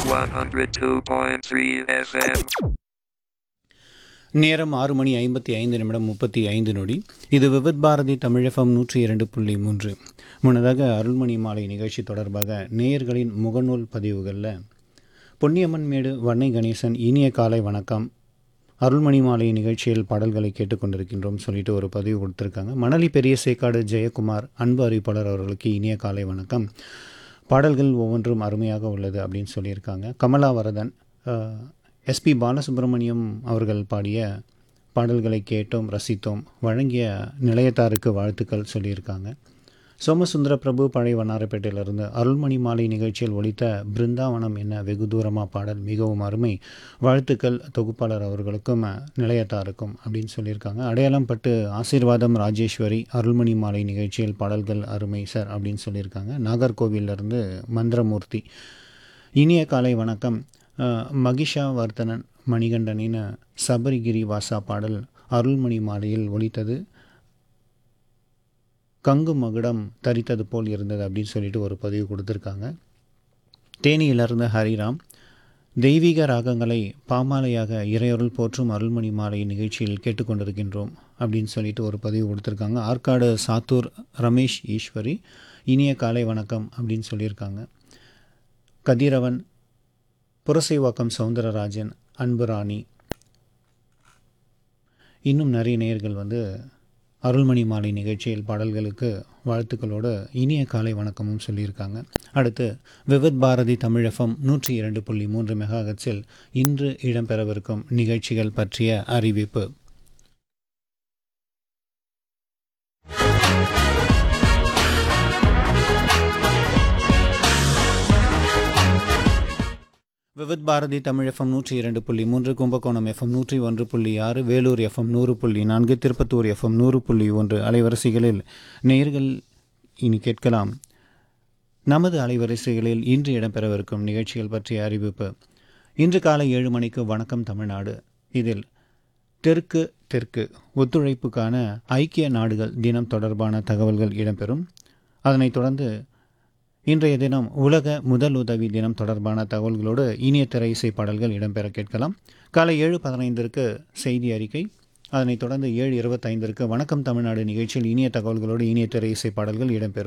102.3 FM. நேரம் ஆறு மணி ஐம்பத்தி ஐந்து நிமிடம் முப்பத்தி ஐந்து நொடி இது விவித் பாரதி தமிழகம் நூற்றி இரண்டு புள்ளி மூன்று முன்னதாக அருள்மணி மாலை நிகழ்ச்சி தொடர்பாக நேயர்களின் முகநூல் பதிவுகளில் பொன்னியம்மன் மேடு வன்னை கணேசன் இனிய காலை வணக்கம் அருள்மணி மாலை நிகழ்ச்சியில் பாடல்களை கேட்டுக்கொண்டிருக்கின்றோம் சொல்லிட்டு ஒரு பதிவு கொடுத்துருக்காங்க மணலி பெரிய சேக்காடு ஜெயக்குமார் அன்பு அறிவிப்பாளர் அவர்களுக்கு இனிய காலை வணக்கம் பாடல்கள் ஒவ்வொன்றும் அருமையாக உள்ளது அப்படின்னு சொல்லியிருக்காங்க கமலா வரதன் எஸ்பி பாலசுப்ரமணியம் அவர்கள் பாடிய பாடல்களை கேட்டோம் ரசித்தோம் வழங்கிய நிலையத்தாருக்கு வாழ்த்துக்கள் சொல்லியிருக்காங்க சோமசுந்தர பிரபு பழைய வண்ணாரப்பேட்டையிலிருந்து அருள்மணி மாலை நிகழ்ச்சியில் ஒலித்த பிருந்தாவனம் என்ன வெகு தூரமா பாடல் மிகவும் அருமை வாழ்த்துக்கள் தொகுப்பாளர் அவர்களுக்கும் நிலையத்தாருக்கும் அப்படின்னு சொல்லியிருக்காங்க அடையாளம் பட்டு ஆசீர்வாதம் ராஜேஸ்வரி அருள்மணி மாலை நிகழ்ச்சியில் பாடல்கள் அருமை சார் அப்படின்னு சொல்லியிருக்காங்க நாகர்கோவிலிருந்து மந்திரமூர்த்தி இனிய காலை வணக்கம் அஹ், மகிஷா வர்த்தனன் மணிகண்டனின் சபரிகிரி வாசா பாடல் அருள்மணி மாலையில் ஒலித்தது கங்கு மகுடம் தரித்தது போல் இருந்தது அப்படின்னு சொல்லிட்டு ஒரு பதிவு கொடுத்துருக்காங்க தேனியிலிருந்து ஹரிராம் தெய்வீக ராகங்களை பாமாலையாக இறையொருள் போற்றும் அருள்மணி மாலை நிகழ்ச்சியில் கேட்டுக்கொண்டிருக்கின்றோம் அப்படின்னு சொல்லிட்டு ஒரு பதிவு கொடுத்துருக்காங்க ஆற்காடு சாத்தூர் ரமேஷ் ஈஸ்வரி இனிய காலை வணக்கம் அப்படின்னு சொல்லியிருக்காங்க கதிரவன் புரசைவாக்கம் சவுந்தரராஜன் அன்புராணி இன்னும் நிறைய நேயர்கள் வந்து அருள்மணி மாலை நிகழ்ச்சியில் பாடல்களுக்கு வாழ்த்துக்களோடு இனிய காலை வணக்கமும் சொல்லியிருக்காங்க அடுத்து விவித் பாரதி தமிழகம் நூற்றி இரண்டு புள்ளி மூன்று மெகாஹெட்ஸில் இன்று இடம்பெறவிருக்கும் நிகழ்ச்சிகள் பற்றிய அறிவிப்பு விவித் பாரதி தமிழ் எஃப்எம் நூற்றி இரண்டு புள்ளி மூன்று கும்பகோணம் எஃப்எம் நூற்றி ஒன்று புள்ளி ஆறு வேலூர் எஃப்எம் நூறு புள்ளி நான்கு திருப்பத்தூர் எஃப்எம் நூறு புள்ளி ஒன்று அலைவரிசைகளில் நேர்கள் இனி கேட்கலாம் நமது அலைவரிசைகளில் இன்று இடம்பெறவிருக்கும் நிகழ்ச்சிகள் பற்றிய அறிவிப்பு இன்று காலை ஏழு மணிக்கு வணக்கம் தமிழ்நாடு இதில் தெற்கு தெற்கு ஒத்துழைப்புக்கான ஐக்கிய நாடுகள் தினம் தொடர்பான தகவல்கள் இடம்பெறும் அதனைத் தொடர்ந்து இன்றைய தினம் உலக முதல் உதவி தினம் தொடர்பான தகவல்களோடு இனிய திரை இசை பாடல்கள் இடம்பெற கேட்கலாம் காலை ஏழு பதினைந்திற்கு செய்தி அறிக்கை அதனைத் தொடர்ந்து ஏழு இருபத்தைந்திற்கு வணக்கம் தமிழ்நாடு நிகழ்ச்சியில் இனிய தகவல்களோடு இனிய திரை இசை பாடல்கள் இடம்பெறும்